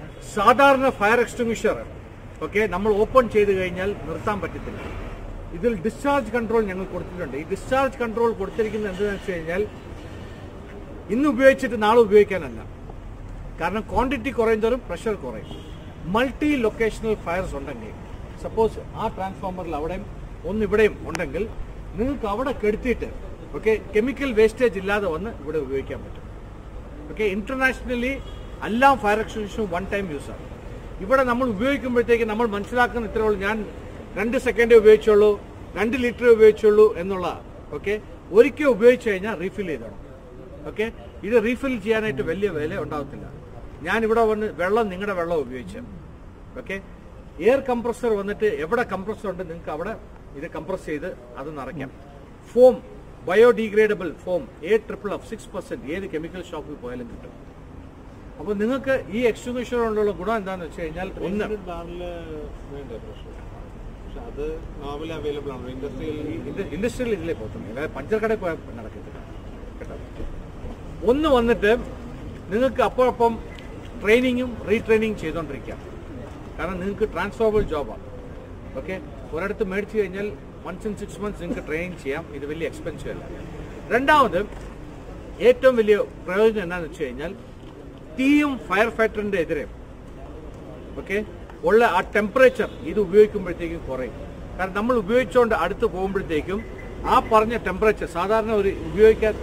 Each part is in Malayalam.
സാധാരണ ഫയർ എക്സ്റ്റിംഗ്വിഷർ ഓക്കെ നമ്മൾ ഓപ്പൺ ചെയ്ത് കഴിഞ്ഞാൽ നിർത്താൻ പറ്റത്തില്ല ഇതിൽ ഡിസ്ചാർജ് കൺട്രോൾ ഞങ്ങൾ കൊടുത്തിട്ടുണ്ട് ഈ ഡിസ്ചാർജ് കൺട്രോൾ കൊടുത്തിരിക്കുന്നത് എന്താണെന്ന് വെച്ച് കഴിഞ്ഞാൽ ഇന്ന് ഉപയോഗിച്ചിട്ട് നാളെ ഉപയോഗിക്കാനല്ല കാരണം ക്വാണ്ടിറ്റി കുറയുന്നതോറും പ്രഷർ കുറയും മൾട്ടി ലൊക്കേഷണൽ ഫയർസ് ഉണ്ടെങ്കിൽ സപ്പോസ് ആ ട്രാൻസ്ഫോമറിൽ അവിടെയും ഒന്ന് ഇവിടെയും ഉണ്ടെങ്കിൽ നിങ്ങൾക്ക് അവിടെ കെടുത്തിയിട്ട് ഓക്കെ കെമിക്കൽ വേസ്റ്റേജ് ഇല്ലാതെ വന്ന് ഇവിടെ ഉപയോഗിക്കാൻ പറ്റും ഓക്കെ ഇന്റർനാഷണലി എല്ലാ ഫയർ എക്സ്റ്റിംഗ്വിഷനും വൺ ടൈം യൂസാണ് ഇവിടെ നമ്മൾ ഉപയോഗിക്കുമ്പോഴത്തേക്ക് നമ്മൾ മനസ്സിലാക്കുന്ന ഇത്രേ ഉള്ളൂ ഞാൻ രണ്ട് സെക്കൻഡേ ഉപയോഗിച്ചുള്ളൂ രണ്ട് ലിറ്റർ ഉപയോഗിച്ചുള്ളൂ എന്നുള്ള ഓക്കെ ഒരിക്കൽ ഉപയോഗിച്ച് കഴിഞ്ഞാൽ റീഫിൽ ചെയ്തോണം ഓക്കെ ഇത് റീഫിൽ ചെയ്യാനായിട്ട് വലിയ വില ഉണ്ടാകത്തില്ല ഞാൻ ഇവിടെ വന്ന് വെള്ളം നിങ്ങളുടെ വെള്ളം ഉപയോഗിച്ച് ഓക്കെ എയർ കംപ്രസർ വന്നിട്ട് എവിടെ കംപ്രസർ ഉണ്ട് നിങ്ങൾക്ക് അവിടെ ഇത് കംപ്രസ് ചെയ്ത് അത് നിറയ്ക്കാം foam biodegradable foam A triple F six percent ഏത് കെമിക്കൽ ഷോപ്പിൽ പോയാലും കിട്ടും അപ്പോൾ നിങ്ങൾക്ക് ഈ എക്സ്റ്റിങ്വിഷർ കൊണ്ടുള്ള ഗുണം എന്താണെന്ന് വെച്ച് കഴിഞ്ഞാൽ ഒന്ന് പ്ലാനില് വേണ്ടേ പ്രഷർ പക്ഷെ അത് നോർമലി അവൈലബിൾ ആണ് ഇൻഡസ്ട്രിയിൽ ഇൻഡസ്ട്രിയൽ ഇതിലേ പോകത്തുള്ളൂ അതായത് പഞ്ചർ കടയിൽ പോയാൽ നടക്കത്തില്ല കേട്ടോ ഒന്ന് വന്നിട്ട് നിങ്ങൾക്ക് അപ്പോഴപ്പം ട്രെയിനിങ്ങും റീട്രെയിനിങ് ചെയ്തുകൊണ്ടിരിക്കാം കാരണം നിങ്ങൾക്ക് ട്രാൻസ്ഫോർബിൾ ജോബാണ് ഓക്കെ ഒരിടത്ത് മേടിച്ചു കഴിഞ്ഞാൽ വൺസ് ഇൻ സിക്സ് മന്ത്സ് നിങ്ങൾക്ക് ട്രെയിനിങ് ചെയ്യാം ഇത് വലിയ എക്സ്പെൻസീവ് അല്ല രണ്ടാമത് ഏറ്റവും വലിയ പ്രയോജനം എന്താണെന്ന് വെച്ച് കഴിഞ്ഞാൽ തീയും ഫയർ ഫൈറ്ററിന്റെ എതിരെ ഓക്കെ ഉള്ള ആ ടെമ്പറേച്ചർ ഇത് ഉപയോഗിക്കുമ്പോഴത്തേക്കും കുറയും കാരണം നമ്മൾ ഉപയോഗിച്ചുകൊണ്ട് അടുത്ത് പോകുമ്പോഴത്തേക്കും ആ പറഞ്ഞ ടെമ്പറേച്ചർ സാധാരണ ഒരു ഉപയോഗിക്കാത്ത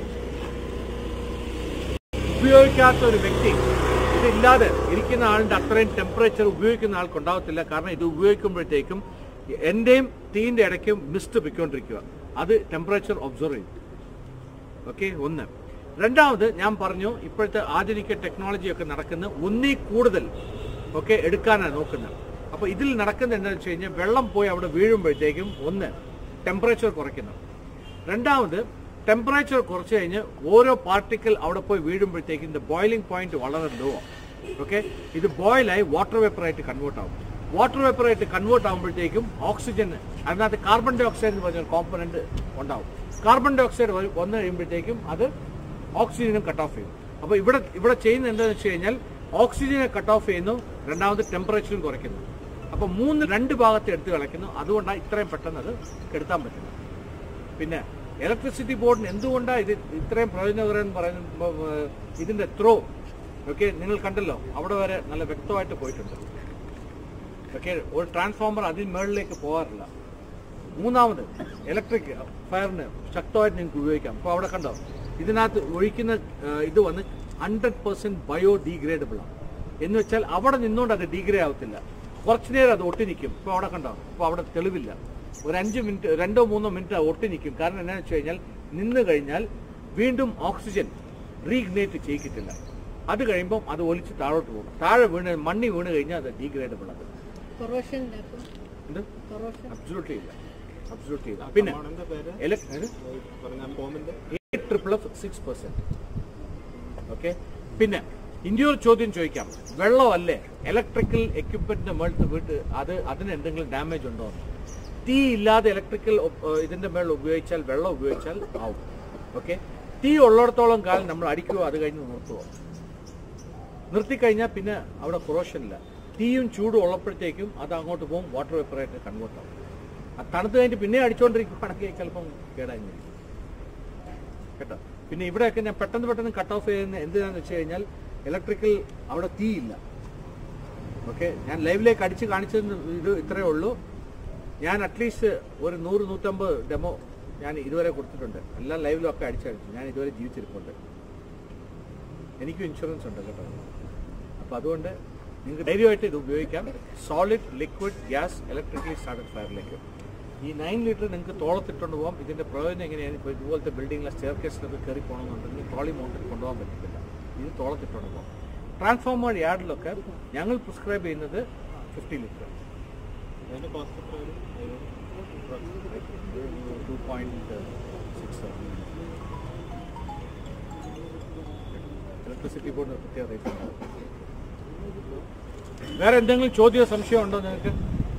ഉപയോഗിക്കാത്ത ഒരു വ്യക്തി ഇതില്ലാതെ ഇരിക്കുന്ന ആളിന്റെ അത്രയും ടെമ്പറേച്ചർ ഉപയോഗിക്കുന്ന ആൾക്ക് ഉണ്ടാവത്തില്ല കാരണം ഇത് ഉപയോഗിക്കുമ്പോഴത്തേക്കും എന്റെയും തീന്റെ ഇടയ്ക്കും മിസ്റ്റ് പൊയ്ക്കൊണ്ടിരിക്കുക അത് ടെമ്പറേച്ചർ ഒബ്സർവ് ചെയ്യും ഓക്കെ ഒന്ന് രണ്ടാമത് ഞാൻ പറഞ്ഞു ഇപ്പോഴത്തെ ആധുനിക ടെക്നോളജി ഒക്കെ നടക്കുന്ന ഒന്നീ കൂടുതൽ ഒക്കെ എടുക്കാനാണ് നോക്കുന്നത് അപ്പൊ ഇതിൽ നടക്കുന്നത് എന്താണെന്ന് വെച്ച് കഴിഞ്ഞാൽ വെള്ളം പോയി അവിടെ വീഴുമ്പോഴത്തേക്കും ഒന്ന് ടെമ്പറേച്ചർ കുറയ്ക്കുന്നു രണ്ടാമത് ടെമ്പറേച്ചർ കുറച്ച് കഴിഞ്ഞ് ഓരോ പാർട്ടിക്കിൾ അവിടെ പോയി വീഴുമ്പോഴത്തേക്കും ഇത് ബോയിലിംഗ് പോയിന്റ് വളരെ ലോ ഓക്കെ ഇത് ബോയിലായി വാട്ടർ വേപ്പറായിട്ട് കൺവേർട്ട് ആവും വാട്ടർ വേപ്പറായിട്ട് കൺവേർട്ട് ആകുമ്പോഴത്തേക്കും ഓക്സിജൻ അതിനകത്ത് കാർബൺ ഡൈ ഓക്സൈഡ് എന്ന് പറഞ്ഞ കോമ്പണന്റ് ഉണ്ടാവും കാർബൺ ഡൈ ഓക്സൈഡ് വ- വന്നു കഴിയുമ്പോഴത്തേക്കും അത് ഓക്സിജനും കട്ട് ഓഫ് ചെയ്യും അപ്പോൾ ഇവിടെ ഇവിടെ ചെയ്യുന്നത് എന്താണെന്ന് വെച്ച് കഴിഞ്ഞാൽ ഓക്സിജനെ കട്ട് ഓഫ് ചെയ്യുന്നു രണ്ടാമത് ടെമ്പറേച്ചറും കുറയ്ക്കുന്നു അപ്പോൾ മൂന്ന് രണ്ട് ഭാഗത്ത് എടുത്ത് കളയ്ക്കുന്നു അതുകൊണ്ടാണ് ഇത്രയും പെട്ടെന്ന് അത് കെടുത്താൻ പറ്റുന്നത് പിന്നെ ഇലക്ട്രിസിറ്റി ബോർഡിന് എന്തുകൊണ്ടാണ് ഇത് ഇത്രയും പ്രയോജനകരം എന്ന് പറയുമ്പോൾ ഏഹ്, ഇതിന്റെ ത്രോ ഓക്കെ നിങ്ങൾ കണ്ടല്ലോ അവിടെ വരെ നല്ല വ്യക്തമായിട്ട് പോയിട്ടുണ്ട് ഓക്കെ ഒരു ട്രാൻസ്ഫോമർ അതിന് മുകളിലേക്ക് പോകാറില്ല മൂന്നാമത് ഇലക്ട്രിക് ഫയറിന് ശക്തമായിട്ട് നിങ്ങൾക്ക് ഉപയോഗിക്കാം അപ്പോൾ അവിടെ കണ്ടോ ഇതിനകത്ത് ഒഴിക്കുന്ന ഏഹ്, ഇത് വന്ന് ഹൺഡ്രഡ് പെർസെന്റ് ബയോ ഡീഗ്രേഡബിൾ ആണ് എന്ന് വെച്ചാൽ അവിടെ നിന്നുകൊണ്ട് അത് ഡീഗ്രേ ആവത്തില്ല കുറച്ചു നേരം അത് ഒട്ടി നിൽക്കും ഇപ്പോൾ അവിടെ കണ്ടോ ഇപ്പോൾ അവിടെ തെളിവില്ല ഒരു അഞ്ച് മിനിറ്റ് രണ്ടോ മൂന്നോ മിനിറ്റ് ഒട്ടി നിൽക്കും കാരണം എന്താണെന്ന് വെച്ച് കഴിഞ്ഞാൽ നിന്ന് കഴിഞ്ഞാൽ വീണ്ടും ഓക്സിജൻ റീഗ്നേറ്റ് ചെയ്യിക്കത്തില്ല അത് കഴിയുമ്പോൾ അത് ഒലിച്ച് താഴോട്ട് പോകും താഴെ വീണ് മണ്ണി വീണ് കഴിഞ്ഞാൽ അത് ഡീഗ്രേഡബിൾ അത് കൊറോഷൻ ഉണ്ടാക്കും എന്ത് കൊറോഷൻ അബ്സൊല്യൂട്ട്ലി ഇല്ല അബ്സൊല്യൂട്ട്ലി ഇല്ല പിന്നെ എന്താ പേര് elec- ഏത്? പറഞ്ഞ ഫോമിന്റെ eight triple F six percent okay പിന്നെ ഇന്ത്യയിൽ ചോദ്യം ചോദിക്കാം വെള്ളമല്ലേ ഇലക്ട്രിക്കൽ എക്യുപ്മെന്റിന്റെ മേളത്ത് വീട്ട് അത് അതിന് എന്തെങ്കിലും ഡാമേജ് ഉണ്ടോ എന്ന്. തീ ഇല്ലാതെ ഇലക്ട്രിക്കൽ ഇതിന്റെ മേളിൽ ഉപയോഗിച്ചാൽ വെള്ളം ഉപയോഗിച്ചാൽ ആവും ഓക്കെ തീ ഉള്ളിടത്തോളം കാലം നമ്മൾ അടിക്കുകയോ അത് കഴിഞ്ഞ് നിർത്തുവോ നിർത്തിക്കഴിഞ്ഞാൽ പിന്നെ അവിടെ corrosion ഇല്ല തീയും ചൂടും ഉള്ളപ്പോഴത്തേക്കും അത് അങ്ങോട്ട് പോകും വാട്ടർ വേപ്പറായിട്ട് കൺവേർട്ട് ആവും അത് തണുത്ത് കഴിഞ്ഞിട്ട് പിന്നെ അടിച്ചുകൊണ്ടിരിക്കുകയാണെങ്കിൽ ചിലപ്പം കേടായിരിക്കും കേട്ടോ പിന്നെ ഇവിടെയൊക്കെ ഞാൻ പെട്ടെന്ന് പെട്ടെന്ന് കട്ട് ഓഫ് ചെയ്യുന്ന എന്തിനാന്ന് വെച്ച് കഴിഞ്ഞാൽ ഇലക്ട്രിക്കൽ അവിടെ തീയില്ല ഓക്കെ ഞാൻ ലൈവിലേക്ക് അടിച്ച് കാണിച്ചത് ഇത് ഇത്രയേ ഉള്ളൂ ഞാൻ അറ്റ്ലീസ്റ്റ് ഒരു നൂറ് നൂറ്റമ്പത് ഡെമോ ഞാൻ ഇതുവരെ കൊടുത്തിട്ടുണ്ട് എല്ലാം ലൈവിലും ഒക്കെ അടിച്ചടിച്ചു ഞാൻ ഇതുവരെ ജീവിച്ചിരിപ്പുണ്ട് എനിക്കും ഇൻഷുറൻസ് ഉണ്ട് കേട്ടോ അപ്പോൾ അതുകൊണ്ട് നിങ്ങൾക്ക് ധൈര്യമായിട്ട് ഇത് ഉപയോഗിക്കാം solid liquid gas electrically started ഫയറിലേക്ക് ഈ നയൻ ലിറ്റർ നിങ്ങൾക്ക് തോളത്തിട്ടുകൊണ്ട് പോകാം ഇതിന്റെ പ്രയോജനം എങ്ങനെയാണ് ഇപ്പോൾ ഇതുപോലത്തെ ബിൽഡിങ്ങിലെ സ്റ്റെയർ കേസിലൊക്കെ കയറി പോകണമെന്നുണ്ടെങ്കിൽ ട്രോളി മൗണ്ടിൽ കൊണ്ടുപോകാൻ പറ്റത്തില്ല ഇത് തോളത്തിട്ടുകൊണ്ട് പോകാം ട്രാൻസ്ഫോമർ യാർഡിലൊക്കെ ഞങ്ങൾ പ്രിസ്ക്രൈബ് ചെയ്യുന്നത് ഫിഫ്റ്റി ലിറ്റർ അതിന്റെ കോസ്റ്റ് എത്ര വരും ടു പോയിന്റ് സിക്സ് ഇലക്ട്രിസിറ്റി ബോർഡിന് പ്രത്യേക റേറ്റ് ഉണ്ടാവും വേറെ എന്തെങ്കിലും ചോദ്യമോ സംശയം ഉണ്ടോ നിങ്ങൾക്ക്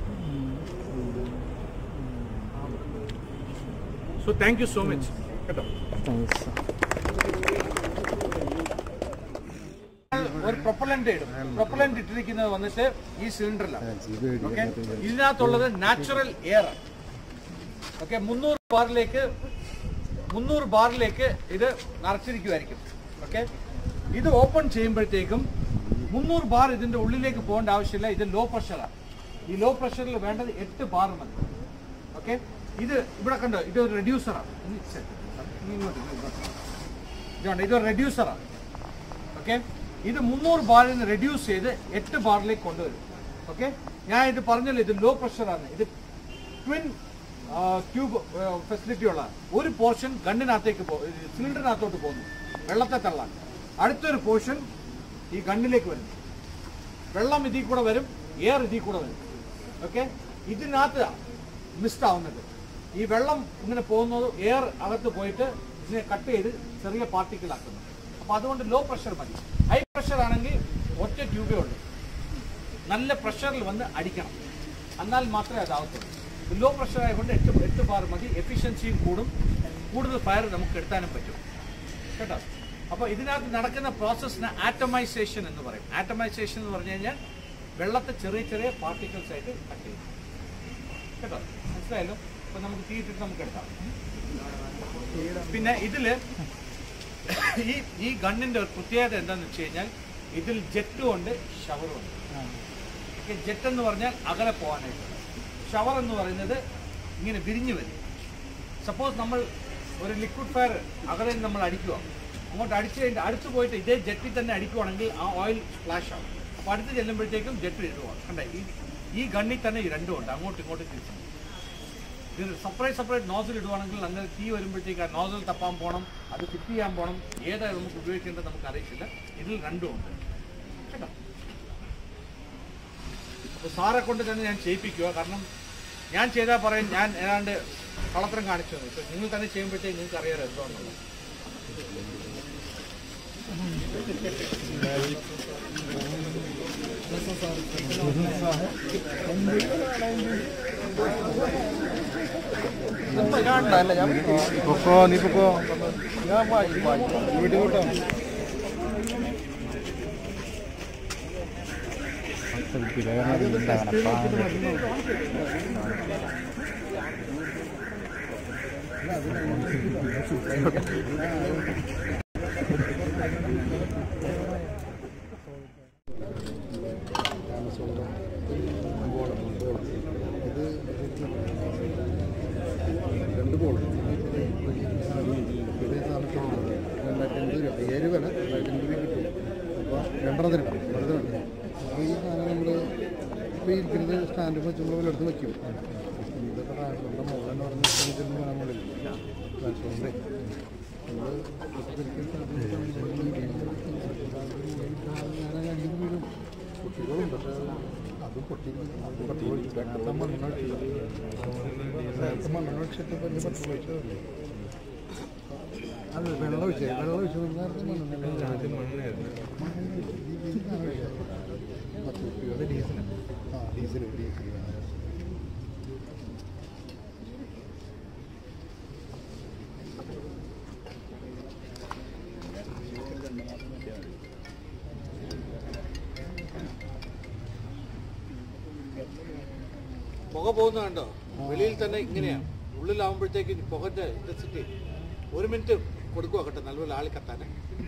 so thank you so much കേട്ടോ ഒരു പ്രൊപ്പലന്റ് ഇടും പ്രൊപ്പലന്റ് ഇട്ടിരിക്കുന്നത് വന്നിട്ട് ഈ സിലിണ്ടറിലാണ് ഓക്കെ ഇതിനകത്തുള്ളത് നാച്ചുറൽ എയർ ആണ് ഓക്കെ മുന്നൂറ് ബാറിലേക്ക് മുന്നൂറ് ബാറിലേക്ക് ഇത് നിറച്ചിരിക്കുമായിരിക്കും ഓക്കെ ഇത് ഓപ്പൺ ചെയ്യുമ്പോഴത്തേക്കും മുന്നൂറ് ബാർ ഇതിന്റെ ഉള്ളിലേക്ക് പോകേണ്ട ആവശ്യമില്ല ഇത് ലോ പ്രഷറാണ് ഈ ലോ പ്രഷറിൽ വേണ്ടത് എട്ട് ബാർ മതി ഓക്കെ ഇത് ഇവിടെ കണ്ടോ ഇത് ഒരു റെഡ്യൂസറാണ് ഇങ്ങോട്ട് ഇങ്ങോട്ട്. ഇതുണ്ട് ഇത് റെഡ്യൂസറാണ് ഓക്കെ ഇത് മുന്നൂറ് ബാറിൽ നിന്ന് റെഡ്യൂസ് ചെയ്ത് എട്ട് ബാറിലേക്ക് കൊണ്ടുവരും ഓക്കെ ഞാൻ ഇത് പറഞ്ഞല്ലോ ഇത് ലോ പ്രഷറാണ് ഇത് ട്വിൻ ട്യൂബ് ഫെസിലിറ്റി ഉള്ള ഒരു പോർഷൻ ഗണ്ണിനകത്തേക്ക് സിലിണ്ടറിനകത്തോട്ട് പോകുന്നു വെള്ളത്തെ തള്ളാൻ അടുത്തൊരു പോർഷൻ ഈ ഗണ്ണിലേക്ക് വരുന്നു വെള്ളം ഇതിൽ കൂടെ വരും എയർ ഇതിൽ കൂടെ വരും ഓക്കെ ഇതിനകത്ത് മിസ്റ്റ് ആവുന്നുണ്ട് ഈ വെള്ളം ഇങ്ങനെ പോകുന്നത് എയർ അകത്ത് പോയിട്ട് ഇതിനെ കട്ട് ചെയ്ത് ചെറിയ പാർട്ടിക്കിൾ ആക്കുന്നു അപ്പൊ അതുകൊണ്ട് ലോ പ്രഷർ മതി ഹൈ പ്രഷർ ആണെങ്കിൽ ഒറ്റ ട്യൂബേ ഉള്ളൂ നല്ല പ്രഷറിൽ വന്ന് അടിക്കണം എന്നാൽ മാത്രമേ അതാവത്തുള്ളൂ ലോ പ്രഷർ ആയതുകൊണ്ട് എട്ട് എട്ട് ബാർ മതി എഫിഷ്യൻസിയും കൂടും കൂടുതൽ ഫയർ നമുക്ക് എടുത്താനും പറ്റും കേട്ടോ അപ്പോൾ ഇതിനകത്ത് നടക്കുന്ന പ്രോസസ്സിന് ആറ്റമൈസേഷൻ എന്ന് പറയും ആറ്റമൈസേഷൻ എന്ന് പറഞ്ഞു കഴിഞ്ഞാൽ വെള്ളത്തെ ചെറിയ ചെറിയ പാർട്ടിക്കിൾസ് ആയിട്ട് കട്ട് ചെയ്യും കേട്ടോ മനസ്സിലായല്ലോ അപ്പൊ നമുക്ക് തീയിട്ടിട്ട് നമുക്ക് എടുക്കാം പിന്നെ ഇതില് ഈ ഈ ഗണ്ണിന്റെ ഒരു പ്രത്യേകത എന്താന്ന് വെച്ച് കഴിഞ്ഞാൽ ഇതിൽ ജെറ്റും ഉണ്ട് ഷവറും ഉണ്ട് ജെറ്റ് എന്ന് പറഞ്ഞാൽ അകലെ പോകാനായിട്ട് ഷവർ എന്ന് പറയുന്നത് ഇങ്ങനെ വിരിഞ്ഞു വരും സപ്പോസ് നമ്മൾ ഒരു ലിക്വിഡ് ഫയർ അകലെ നിന്ന് നമ്മൾ അടിക്കുക അങ്ങോട്ട് അടിച്ച് കഴിഞ്ഞിട്ട് അടുത്ത് പോയിട്ട് ഇതേ ജെറ്റിൽ തന്നെ അടിക്കുവാണെങ്കിൽ ആ ഓയിൽ സ്പ്ലാഷ് ആവും അപ്പോൾ അടുത്ത് ചെല്ലുമ്പോഴത്തേക്കും ജെറ്റ് ഇടുവാണ് കണ്ടേ ഈ ഈ ഗണ്ണിൽ തന്നെ ഈ രണ്ടും ഉണ്ട് അങ്ങോട്ടും ഇങ്ങോട്ടും തിരിച്ചു ഇത് സെപ്പറേറ്റ് സെപ്പറേറ്റ് നോസിൽ ഇടുവാണെങ്കിൽ അങ്ങനെ തീ വരുമ്പോഴത്തേക്ക് ആ നോസിൽ തപ്പാൻ പോകണം അത് ഫിറ്റ് ചെയ്യാൻ പോകണം ഏതാ നമുക്ക് ഉപയോഗിക്കേണ്ടത് നമുക്ക് അറിയില്ല ഇതിൽ രണ്ടും ഉണ്ട് കേട്ടോ അപ്പോൾ സാറെ കൊണ്ട് തന്നെ ഞാൻ ചെയ്യിപ്പിക്കുക കാരണം ഞാൻ ചെയ്താൽ പറയും ഞാൻ ഏതാണ്ട് കളത്രം കാണിച്ചു തന്നു ഇപ്പൊ നിങ്ങൾ തന്നെ ചെയ്യുമ്പോഴത്തേക്ക് നിങ്ങൾക്ക് അറിയാലോ എന്തോന്നുള്ളത് പൊക്കോ നീ പൊക്കോ വീട്ടിൽ വിട്ടോ രണ്ട് ബോൾ ഇതേ സാധനത്തിനുള്ളത് രണ്ടായിരത്തി എൺപത് രൂപ അയ്യായിരം വില രണ്ടായിരത്തി എൺപത് രൂപ കിട്ടും അപ്പോൾ രണ്ടെണ്ണത്തിനിടാം രണ്ടെണ്ണത്തിനുണ്ട് അപ്പോൾ ഈ സാധനം നമ്മൾ ഇപ്പോൾ ഈ ഇരിക്കുന്നത് സ്റ്റാൻഡ് വെച്ച് നമ്മൾ എടുത്ത് വയ്ക്കും ഇതൊക്കെ ട്രാൻസ്ഫറിൻ്റെ മുകളിലെന്ന് പറഞ്ഞ് വെച്ചിരുന്ന മുകളിൽ ട്രാൻസ്ഫറിൻ്റെ നമ്മൾ ഞാനങ്ങനെ വീടും കുട്ടികളുണ്ട് പക്ഷേ അത് പൊട്ടി പെട്രോൾ ഒഴിച്ചു മണ്ണൊഴിച്ചില്ല നേരത്തെ മണ്ണൊഴിച്ചിട്ട് വലിയ പെട്രോൾ ഒഴിച്ചതല്ലേ അല്ല വെള്ളം ഒഴിച്ചേ വെള്ളം ഒഴിച്ചു നേരത്തെ ഡീസൽ ആ ഡീസൽ ഡീസൽ പുക പോകുന്നത് കണ്ടോ വെളിയിൽ തന്നെ ഇങ്ങനെയാണ് ഉള്ളിലാവുമ്പോഴത്തേക്ക് പുകന്റെ ഇൻറ്റൻസിറ്റി ഒരു മിനിറ്റ് കൊടുക്കുക കേട്ടോ നല്ലപോലെ ആളി കത്താനെ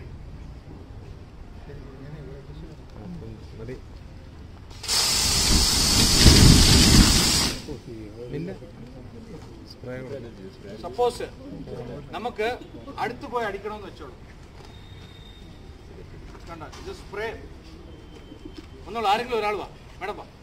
സപ്പോസ് നമുക്ക് അടുത്ത് പോയി അടിക്കണമെന്ന് വെച്ചോളൂ കണ്ടോ ഇത് സ്പ്രേ ഒന്നുള്ളൂ ആരെങ്കിലും ഒരാൾ വാ മേഡം വാ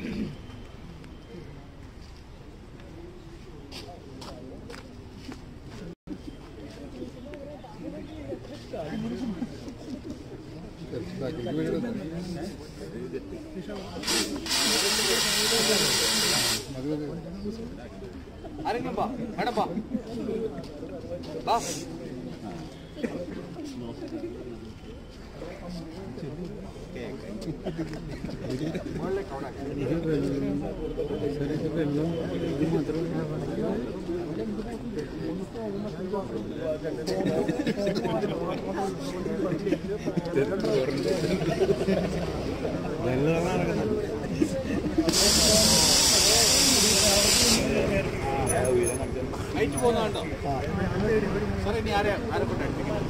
ആരെങ്കിലും വാ മേഡം വാ വാ അയച്ചു പോകുന്നുണ്ടോ സാർ ഇനി ആരെ ആരെ കൊണ്ട്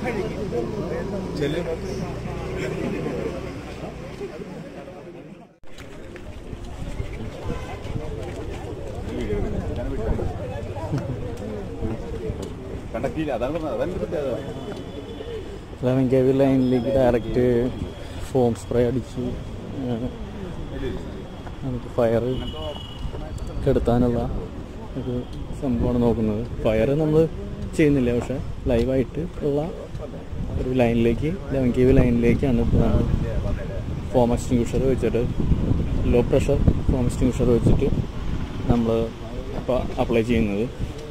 കണ്ടക്റ്റില്ല അതാണ് പറഞ്ഞത് അതാണ് പ്രത്യേകത ലെവൻ കെ വി ലൈനിലേക്ക് ഡയറക്റ്റ് ഫോം സ്പ്രേ അടിച്ച് ആ, നമുക്ക് ഫയർ കെടുത്താനുള്ള ഒരു സംഭവമാണ് നോക്കുന്നത് ഫയർ നമ്മൾ ചെയ്യുന്നില്ല പക്ഷെ ലൈവായിട്ട് ഉള്ള ഒരു ലൈനിലേക്ക് ലെവൻ കെ വി ലൈനിലേക്കാണ് ഇപ്പോൾ നമ്മൾ ഫോം എക്സ്റ്റിങ്യൂഷർ വെച്ചിട്ട് ലോ പ്രഷർ ഫോം എക്സ്റ്റിങ്യൂഷർ വെച്ചിട്ട് നമ്മൾ ഇപ്പോൾ അപ്ലൈ ചെയ്യുന്നത്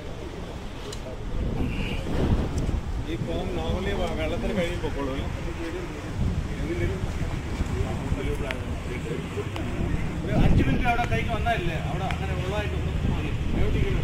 ഈ ഫോം നോർമലി വെള്ളത്തിന് കഴുകി പൊക്കോളൂ ഒരു അഞ്ച് മിനിറ്റ് അവിടെ കൈക്ക് വന്നാലല്ലേ അവിടെ അങ്ങനെ ഉള്ളതായിട്ടൊന്നും മതി ബയോട്ടിക്കില്ല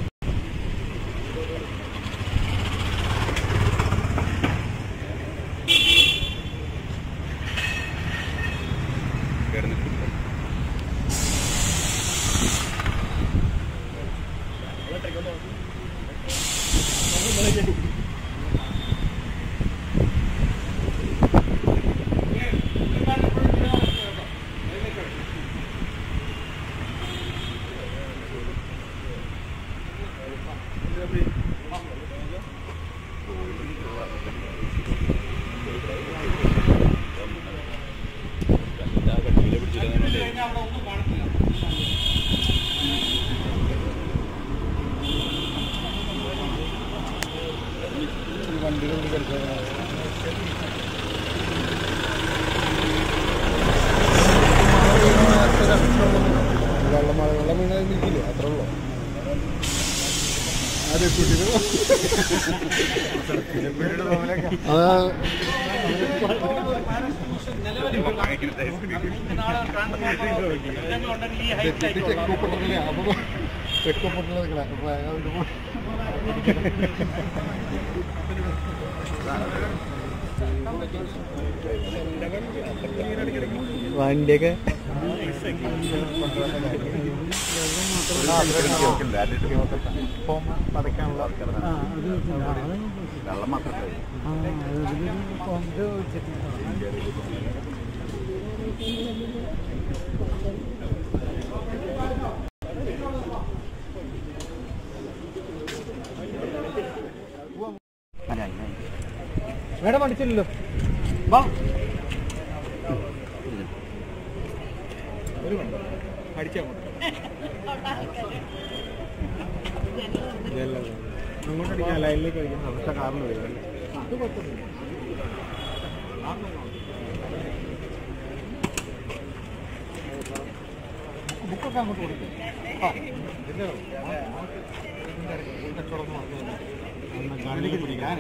വെള്ളം മഴ വെള്ളം വീണ നിൽക്കില്ലേ അത്രേ ഉള്ളൂ അതാ ചെക്ക് പൊട്ടത്തില്ല അപ്പൊ ചെക്ക് പൊട്ടല നിൽക്കണേ അപ്പൊ അതിന്റെ മോ- വണ്ടിയൊക്കെ വെള്ളം മാത്രമേ മേഡം അടിച്ചില്ലല്ലോ വാ ഒരു മിനിറ്റ് അടിച്ചാ അങ്ങോട്ട് അടിക്കാം ലൈനിലേക്ക് അടിക്കാം അവസ്ഥ കാറിൽ വരും അല്ലേ അത് കുഴപ്പമില്ല ബുക്കൊക്കെ അങ്ങോട്ട് കൊടുക്കും ആ ഇതിന്റെ കച്ചവടം ഗണ്ണിലേക്ക് പിടിക്കാം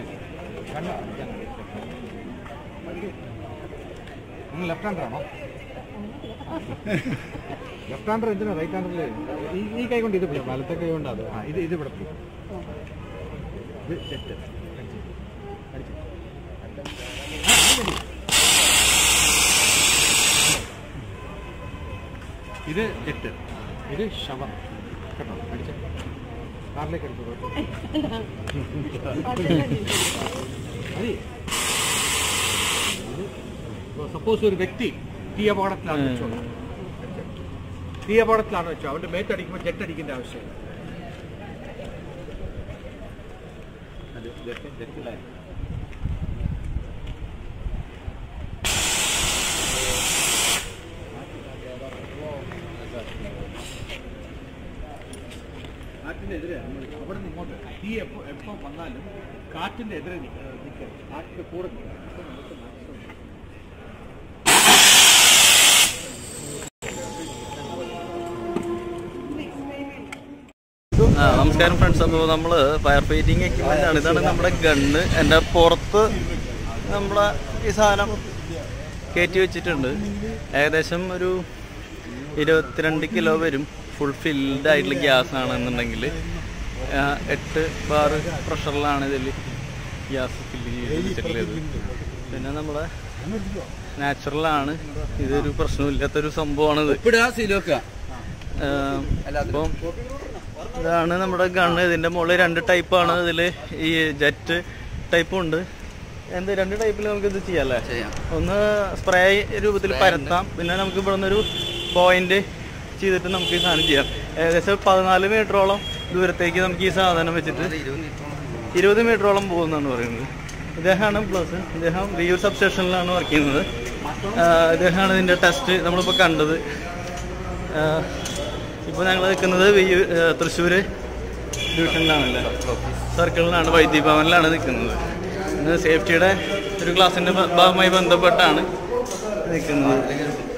നിങ്ങൾ ലെഫ്റ്റ് ഹാൻഡർ ആണോ ലെഫ്റ്റ് ഹാൻഡർ എന്തിനാ റൈറ്റ് ഹാൻഡറിൽ ഈ ഈ കൈ കൊണ്ട് ഇത് പിടിക്കും വലത്തെ കൈ കൊണ്ട് അത് ആ ഇത് ഇത് ഇവിടെ പിടിക്കും ഇത് തെറ്റ് അടിച്ച്. ഇത് തെറ്റ് ഇത് ശവം കേട്ടോ അടിച്ച കാറിലേക്ക് അടിച്ചു മതി സപ്പോസ് ഒരു വ്യക്തി തീ അപകടത്തിലാണ് വെച്ചോ തീ അപകടത്തിലാണ് വെച്ചോ അവന്റെ മേത്തടിക്കുമ്പോൾ ജെറ്റ് അടിക്കേണ്ട ആവശ്യമില്ല കാറ്റിന്റെ എതിരെ നമ്മൾ അവിടെ നിന്ന് ഇങ്ങോട്ട് തീ എപ്പോ എപ്പോ വന്നാലും കാറ്റിന്റെ എതിരെ നിൽക്കരുത് കാറ്റിന്റെ കൂടെ നിൽക്കണം അപ്പോൾ നമുക്ക് maximum ആ, നമസ്കാരം ഫ്രണ്ട്സ് അപ്പോൾ നമ്മൾ ഫയർ ഫൈറ്റിംഗ് എക്യുപ്മെൻ്റ് ആണ് ഇതാണ് നമ്മുടെ ഗണ്ണ് എൻ്റെ പുറത്ത് നമ്മളെ ഈ സാധനം കയറ്റി വെച്ചിട്ടുണ്ട് ഏകദേശം ഒരു ഇരുപത്തിരണ്ട് കിലോ വരും ഫുൾ ഫിൽഡ് ആയിട്ടുള്ള ഗ്യാസ് ആണെന്നുണ്ടെങ്കിൽ ആ, എട്ട് ബാർ പ്രഷറിലാണ് ഇതിൽ ഗ്യാസ് ഫില്ല് ചെയ്ത് വെച്ചിട്ടുള്ളത് പിന്നെ നമ്മുടെ നാച്ചുറലാണ് ഇതൊരു പ്രശ്നമില്ലാത്തൊരു സംഭവമാണിത് ആഹ് അപ്പം ഇതാണ് നമ്മുടെ ഗണ്ണ് ഇതിന്റെ മുകളിൽ രണ്ട് ടൈപ്പാണ് ഇതിൽ ഈ ജെറ്റ് ടൈപ്പും ഉണ്ട് എന്ത് രണ്ട് ടൈപ്പിൽ നമുക്ക് ഇത് ചെയ്യാം അല്ലേ ഒന്ന് സ്പ്രേ രൂപത്തിൽ പരത്താം പിന്നെ നമുക്ക് ഇവിടെ നിന്നൊരു പോയിന്റ് ചെയ്തിട്ട് നമുക്ക് ഈ സാധനം ചെയ്യാം ഏകദേശം പതിനാല് മീറ്ററോളം ദൂരത്തേക്ക് നമുക്ക് ഈ സാധനം വെച്ചിട്ട് ഇരുപത് മീറ്ററോളം പോകുന്നാണ് പറയുന്നത് ഇദ്ദേഹമാണ് പ്ലസ് ഇദ്ദേഹം റിയൂർ സബ് സ്റ്റേഷനിലാണ് വർക്ക് ചെയ്യുന്നത് ആഹ് ഇദ്ദേഹമാണ് ഇതിൻ്റെ ടെസ്റ്റ് നമ്മളിപ്പോൾ കണ്ടത് ഇപ്പോൾ ഞങ്ങൾ നിൽക്കുന്നത് വിയ്യൂർ തൃശ്ശൂർ ഡിവിഷനിലാണല്ലേ സർക്കിളിലാണ് വൈദ്യുതി ഭവനിലാണ് നിൽക്കുന്നത് ഇന്ന് സേഫ്റ്റിയുടെ ഒരു ക്ലാസ്സിൻ്റെ ഭാഗമായി ബന്ധപ്പെട്ടാണ് നിൽക്കുന്നത്